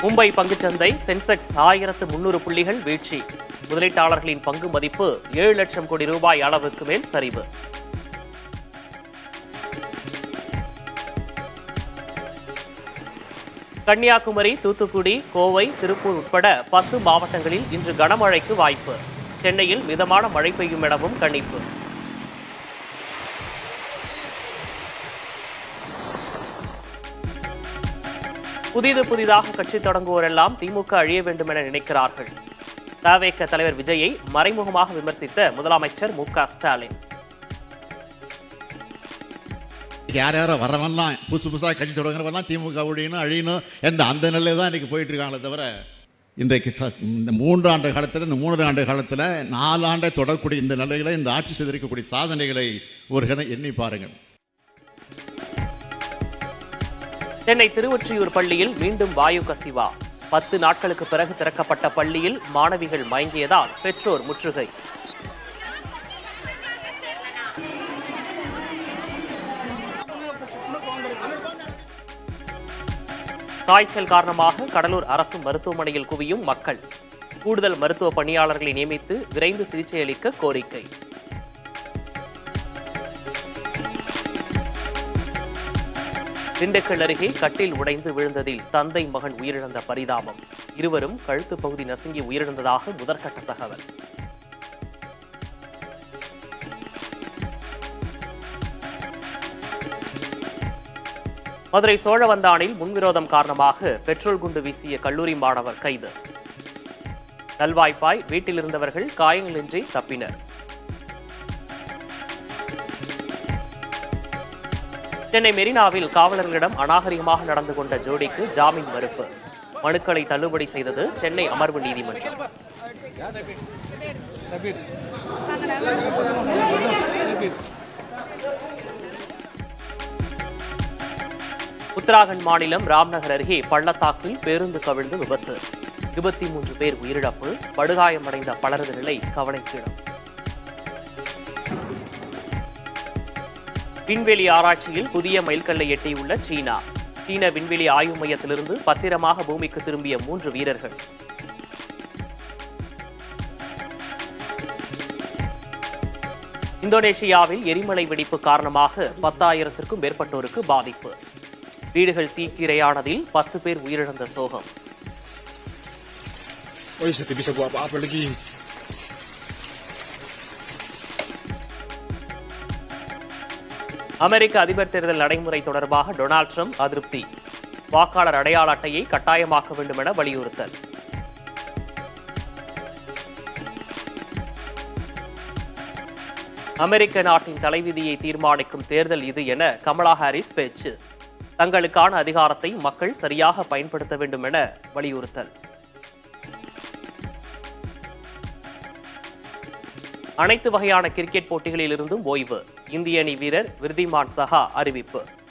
மும்பை பங்குச்சந்தை சென்செக்ஸ் ஆயிரத்து முன்னூறு புள்ளிகள் வீழ்ச்சி முதலீட்டாளர்களின் பங்கு மதிப்பு ஏழு லட்சம் கோடி ரூபாய் அளவுக்கு மேல் சரிவு கன்னியாகுமரி தூத்துக்குடி கோவை திருப்பூர் உட்பட பத்து மாவட்டங்களில் இன்று கனமழைக்கு வாய்ப்பு சென்னையில் மிதமான மழை பெய்யும் எனவும் கணிப்பு புதிது புதிதாக கட்சி தொடங்குவோரெல்லாம் திமுக அழிய வேண்டும் என நினைக்கிறார்கள் தவேக தலைவர் விஜயை மறைமுகமாக விமர்சித்த முதலமைச்சர் மு க ஸ்டாலின் யார் யாரோ வரவெல்லாம் புதுசு புதுசாக கட்சி தொடங்குறவெல்லாம் திமுக ஒழியணும் அழியணும் என்ற அந்த நிலையில் தான் இன்றைக்கி போயிட்டு இருக்காங்களே தவிர இன்றைக்கு ச- இந்த மூன்று ஆண்டு காலத்தில் இந்த மூன்று ஆண்டு காலத்தில் நாலு ஆண்டை தொடரக்கூடிய இந்த நிலைகளை இந்த ஆட்சி செய்திருக்கக்கூடிய சாதனைகளை ஒரு கணம் எண்ணி பாருங்கள் சென்னை திருவொற்றியூர் பள்ளியில் மீண்டும் வாயு கசிவா பத்து நாட்களுக்கு பிறகு திறக்கப்பட்ட பள்ளியில் மாணவிகள் மயங்கியதால் பெற்றோர் முற்றுகை காய்ச்சல் காரணமாக கடலூர் அரசு மருத்துவமனையில் குவியும் மக்கள் கூடுதல் மருத்துவ பணியாளர்களை நியமித்து விரைந்து சிகிச்சை அளிக்க கோரிக்கை திண்டுக்கல் அருகே கட்டில் உடைந்து விழுந்ததில் தந்தை மகன் உயிரிழந்த பரிதாபம் இருவரும் கழுத்து பகுதி நசுங்கி உயிரிழந்ததாக முதற்கட்ட தகவல் மதுரை சோழவந்தானில் முன்விரோதம் காரணமாக பெட்ரோல் குண்டு வீசிய கல்லூரி மாணவர் கைது நல்வாய்ப்பாய் வீட்டில் இருந்தவர்கள் காயங்களின்றி தப்பினர் சென்னை மெரினாவில் காவலர்களிடம் அநாகரிகமாக நடந்து கொண்ட ஜோடிக்கு ஜாமீன் மறுப்பு மனுக்களை தள்ளுபடி செய்தது சென்னை அமர்வு நீதிமன்றம் உத்தராகண்ட் மாநிலம் ராம்நகர் அருகே பள்ளத்தாக்கில் பேருந்து கவிழ்ந்து விபத்து இருபத்தி மூன்று பேர் உயிரிழப்பு படுகாயமடைந்த பலரது நிலை கவலைக்கிடம் விண்வெளி ஆராய்ச்சியில் புதிய மைல்கல்லை எட்டியுள்ள சீனா சீன விண்வெளி ஆய்வு மையத்திலிருந்து பத்திரமாக பூமிக்கு திரும்பிய மூன்று வீரர்கள் இந்தோனேஷியாவில் எரிமலை வெடிப்பு காரணமாக பத்தாயிரத்திற்கும் மேற்பட்டோருக்கு பாதிப்பு வீடுகள் தீக்கிரையானதில் பத்து பேர் உயிரிழந்த சோகம் Oh, saya bisa buat apa-apa lagi. அமெரிக்க அதிபர் தேர்தல் நடைமுறை தொடர்பாக டொனால்ட் ட்ரம்ப் அதிருப்தி வாக்காளர் அடையாள அட்டையை கட்டாயமாக்க வேண்டும் என வலியுறுத்தல் அமெரிக்க நாட்டின் தலைவிதியை தீர்மானிக்கும் தேர்தல் இது என கமலா ஹாரிஸ் பேச்சு தங்களுக்கான அதிகாரத்தை மக்கள் சரியாக பயன்படுத்த வேண்டும் என வலியுறுத்தல் அனைத்து வகையான கிரிக்கெட் போட்டிகளில் இருந்தும் ஓய்வு இந்திய அணி வீரர் விருதிமான் சஹா அறிவிப்பு